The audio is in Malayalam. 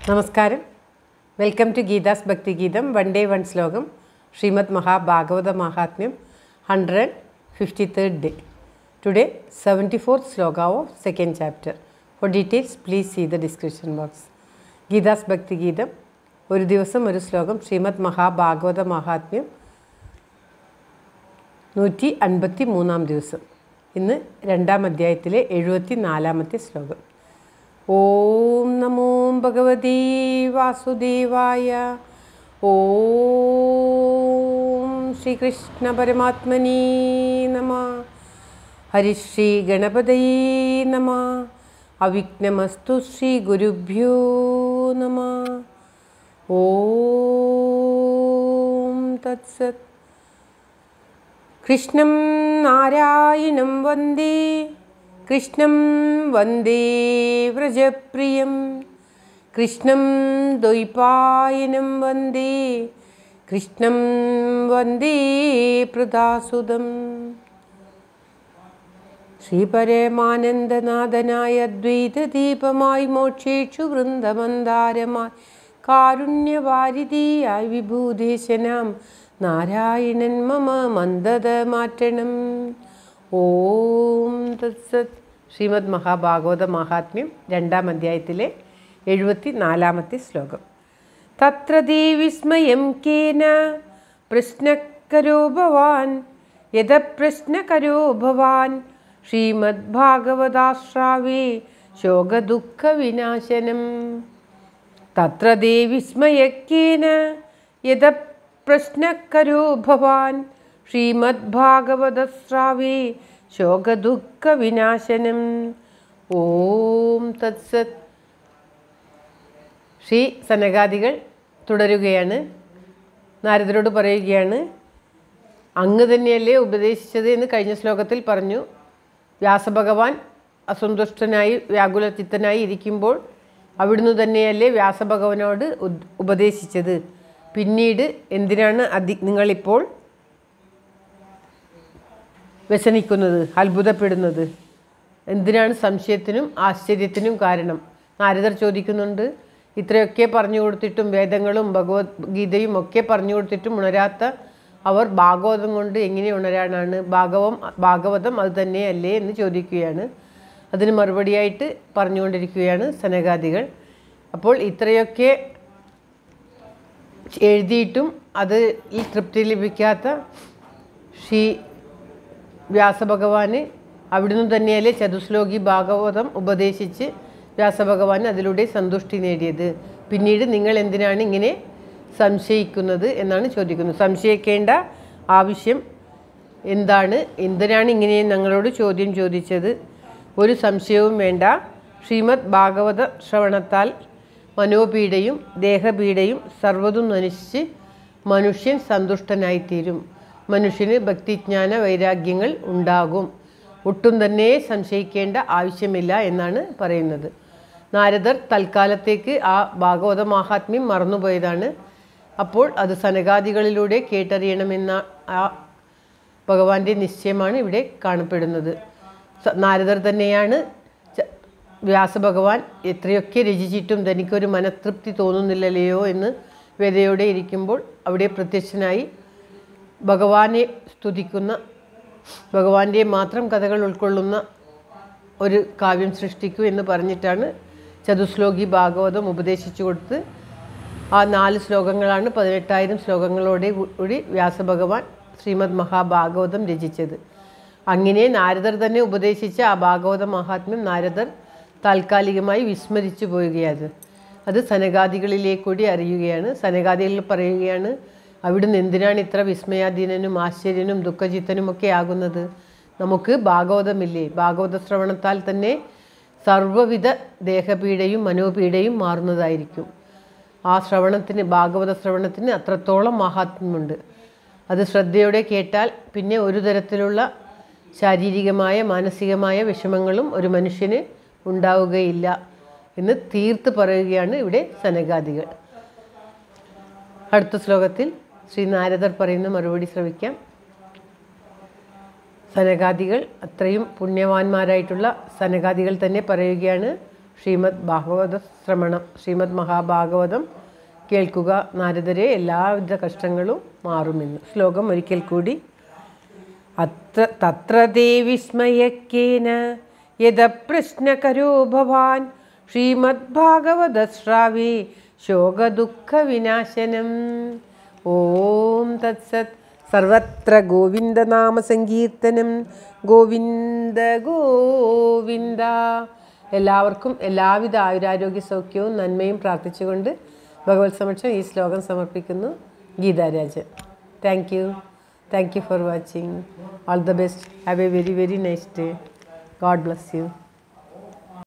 നമസ്കാരം welcome to Geetha's Bhakthigeetham one day one ശ്ലോകം Shrimad Mahabhagavata Mahatmyam hundred fifty third day today seventy fourth ശ്ലോക of second chapter four details please see the description box Geetha's Bhakthigeetham ഒരു ദിവസം ഒരു ശ്ലോകം ശ്രീമദ് മഹാഭാഗവത മഹാത്മ്യം നൂറ്റി അൻപത്തി മൂന്നാം ദിവസം ഇന്ന് രണ്ടാം അധ്യായത്തിലെ എഴുപത്തി നാലാമത്തെ ശ്ലോകം ഓം നമോ ഭഗവതി വാസുദേവായ ഓം ശ്രീകൃഷ്ണ പരമാത്മനി നമ ഹരിശ്രീ ഗണപതയേ നമ അവിഘ്നമസ്തു ശ്രീ ഗുരുഭ്യോ നമ ഓം തത്സത് കൃഷ്ണം നാരായണം വന്ദേ കൃഷ്ണം വന്ദേ വ്രജപ്രിയം കൃഷ്ണം ദ്വൈപായനം വന്ദേ കൃഷ്ണം വന്ദേ പ്രദാസുതം ശ്രീപരമാനന്ദനാഥനായ അദ്വൈതദീപമായി മോക്ഷേക്ഷു വൃന്ദമന്ദാരമായി കാരുണ്യവാരിധിയായി വിഭൂതേശനാം നാരായണൻ മമ മന്ദത മാറ്റണം ഓം തത്സത് ശ്രീമദ് മഹാഭാഗവത മഹാത്മ്യം രണ്ടാം അധ്യായത്തിലെ എഴുപത്തി നാലാമത്തെ ശ്ലോകം തത്ര വിസ്മയം കേന പ്രശ്നക്കരോ ഭവാൻ യഥ പ്രശ്നകരോ ഭവാൻ ശ്രീമദ്ഭാഗവതാശ്രാവേ ശോകദുഃഖവിനാശനം തത്ര വിസ്മയക്കേന യഥ പ്രശ്നക്കരോ ഭവാൻ ശ്രീമദ്ഭാഗവതശ്രാവേ ശോകദുഃഖവിനാശനം ഓം തത്സത് ശ്രീ സനകാദികൾ തുടരുകയാണ് നാരദരോട് പറയുകയാണ് അങ്ങ് തന്നെയല്ലേ ഉപദേശിച്ചത് എന്ന് കഴിഞ്ഞ ശ്ലോകത്തിൽ പറഞ്ഞു വ്യാസഭഗവാൻ അസന്തുഷ്ടനായി വ്യാകുലചിത്തനായി ഇരിക്കുമ്പോൾ അവിടുന്ന് തന്നെയല്ലേ വ്യാസഭഗവനോട് ഉദ്- ഉപദേശിച്ചത് പിന്നീട് എന്തിനാണ് അതി നിങ്ങളിപ്പോൾ വ്യസനിക്കുന്നത് അത്ഭുതപ്പെടുന്നത് എന്തിനാണ് സംശയത്തിനും ആശ്ചര്യത്തിനും കാരണം നാരദർ ചോദിക്കുന്നുണ്ട് ഇത്രയൊക്കെ പറഞ്ഞു കൊടുത്തിട്ടും വേദങ്ങളും ഭഗവത്ഗീതയും ഒക്കെ പറഞ്ഞു കൊടുത്തിട്ടും ഉണരാത്ത അവർ ഭാഗവതം കൊണ്ട് എങ്ങനെ ഉണരാനാണ് ഭാഗവം ഭാഗവതം അത് തന്നെയല്ലേ എന്ന് ചോദിക്കുകയാണ് അതിന് മറുപടിയായിട്ട് പറഞ്ഞുകൊണ്ടിരിക്കുകയാണ് സനകാദികൾ അപ്പോൾ ഇത്രയൊക്കെ എഴുതിയിട്ടും അത് ഈ തൃപ്തി ലഭിക്കാത്ത ശ്രീ വ്യാസഭഗവാന് അവിടുന്ന് തന്നെയല്ലേ ചതുശ്ലോകി ഭാഗവതം ഉപദേശിച്ച് വ്യാസഭഗവാൻ അതിലൂടെ സന്തുഷ്ടി നേടിയത് പിന്നീട് നിങ്ങൾ എന്തിനാണ് ഇങ്ങനെ സംശയിക്കുന്നത് എന്നാണ് ചോദിക്കുന്നത് സംശയിക്കേണ്ട ആവശ്യം എന്താണ് എന്തിനാണ് ഇങ്ങനെ ഞങ്ങളോട് ചോദ്യം ചോദിച്ചത് ഒരു സംശയവും വേണ്ട ശ്രീമദ് ഭാഗവത ശ്രവണത്താൽ മനോപീഡയും ദേഹപീഡയും സർവ്വതും നശിച്ച് മനുഷ്യൻ സന്തുഷ്ടനായിത്തീരും മനുഷ്യന് ഭക്തിജ്ഞാന വൈരാഗ്യങ്ങൾ ഉണ്ടാകും ഒട്ടും തന്നെ സംശയിക്കേണ്ട ആവശ്യമില്ല എന്നാണ് പറയുന്നത് നാരദർ തൽക്കാലത്തേക്ക് ആ ഭാഗവത മാഹാത്മ്യം മറന്നുപോയതാണ് അപ്പോൾ അത് സനകാദികളിലൂടെ കേട്ടറിയണമെന്ന ആ ഭഗവാന്റെ നിശ്ചയമാണ് ഇവിടെ കാണപ്പെടുന്നത് സ- നാരദർ തന്നെയാണ് ച- വ്യാസഭഗവാൻ എത്രയൊക്കെ രചിച്ചിട്ടും തനിക്കൊരു മനതൃപ്തി തോന്നുന്നില്ലല്ലയോ എന്ന് വ്യതയോടെ ഇരിക്കുമ്പോൾ അവിടെ പ്രത്യക്ഷനായി ഭഗവാനെ സ്തുതിക്കുന്ന ഭഗവാന്റെ മാത്രം കഥകൾ ഉൾക്കൊള്ളുന്ന ഒരു കാവ്യം സൃഷ്ടിക്കൂ എന്ന് പറഞ്ഞിട്ടാണ് ചതുശ്ലോകി ഭാഗവതം ഉപദേശിച്ചു കൊടുത്ത് ആ നാല് ശ്ലോകങ്ങളാണ് പതിനെട്ടായിരം ശ്ലോകങ്ങളോടെ കൂടി വ്യാസഭഗവാൻ ശ്രീമദ് മഹാഭാഗവതം രചിച്ചത് അങ്ങനെ നാരദർ തന്നെ ഉപദേശിച്ച ആ ഭാഗവത മഹാത്മ്യം നാരദർ താൽക്കാലികമായി വിസ്മരിച്ചു പോവുകയാണ് അത് സനകാദികളിലേക്ക് കൂടി അറിയുകയാണ് സനകാദികളിൽ പറയുകയാണ് അവിടുന്ന് എന്തിനാണ് ഇത്ര വിസ്മയാധീനനും ആശ്ചര്യനും ദുഃഖചിത്തനും ഒക്കെ ആകുന്നത് നമുക്ക് ഭാഗവതമില്ലേ ഭാഗവത ശ്രവണത്താൽ തന്നെ സർവ്വവിധ ദേഹപീഡയും മനോപീഡയും മാറുന്നതായിരിക്കും ആ ശ്രവണത്തിന് ഭാഗവത ശ്രവണത്തിന് അത്രത്തോളം മഹാത്മ്യമുണ്ട് അത് ശ്രദ്ധയോടെ കേട്ടാൽ പിന്നെ ഒരു തരത്തിലുള്ള ശാരീരികമായ മാനസികമായ വിഷമങ്ങളും ഒരു മനുഷ്യന് ഉണ്ടാവുകയില്ല എന്ന് തീർത്ത് പറയുകയാണ് ഇവിടെ സനകാദികൾ അടുത്ത ശ്ലോകത്തിൽ ശ്രീ നാരദർ പറയുന്ന മറുപടി ശ്രവിക്കാം സനകാദികൾ അത്രയും പുണ്യവാന്മാരായിട്ടുള്ള സനകാദികൾ തന്നെ പറയുകയാണ് ശ്രീമദ് ഭാഗവത ശ്രമണം ശ്രീമദ് മഹാഭാഗവതം കേൾക്കുക നാരദരെ എല്ലാവിധ കഷ്ടങ്ങളും മാറുമെന്ന് ശ്ലോകം ഒരിക്കൽ കൂടി അത്ര തത്ര തേ വിസ്മയക്കേന യഥ പ്രശ്നകരോ ഭവാൻ ശ്രീമദ്ഭാഗവതശ്രാവേ ശോകദുഃഖവിനാശനം ഓം തത്സത് സർവത്ര ഗോവിന്ദനാമസങ്കീർത്തനം ഗോവിന്ദ ഗോവിന്ദ എല്ലാവർക്കും എല്ലാവിധ ആയുരാരോഗ്യ സൗഖ്യവും നന്മയും പ്രാർത്ഥിച്ചുകൊണ്ട് ഭഗവത് സമക്ഷം ഈ ശ്ലോകം സമർപ്പിക്കുന്നു Geetharajan thank you thank you for watching all the best have a very very nice day God bless U